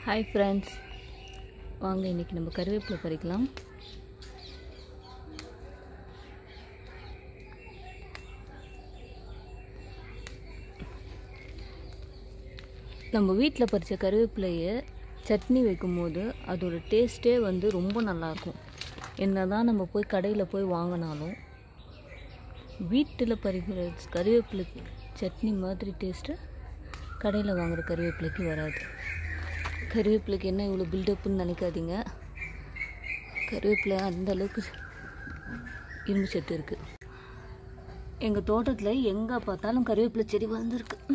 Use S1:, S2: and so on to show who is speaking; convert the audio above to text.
S1: hi friends வாங்க இன்றைக்கி நம்ம கருவேப்பிலை பறிக்கலாம் நம்ம வீட்டில் பறித்த கருவேப்பிலையை சட்னி வைக்கும்போது அதோட டேஸ்ட்டே வந்து ரொம்ப நல்லாயிருக்கும் என்ன தான் நம்ம போய் கடையில் போய் வாங்கினாலும் வீட்டில் பறிக்கிற கருவேப்பிலைக்கு சட்னி மாதிரி டேஸ்ட்டு கடையில் வாங்குகிற கருவேப்பிலைக்கு வராது கருவேப்பிலைக்கு என்ன இவ்வளோ பில்டப்புன்னு நினைக்காதீங்க கருவேப்பிலை அந்த அளவுக்கு இரும்பு சத்து இருக்குது எங்கள் தோட்டத்தில் எங்கே பார்த்தாலும் கருவேப்பிலை செடி வளர்ந்துருக்கு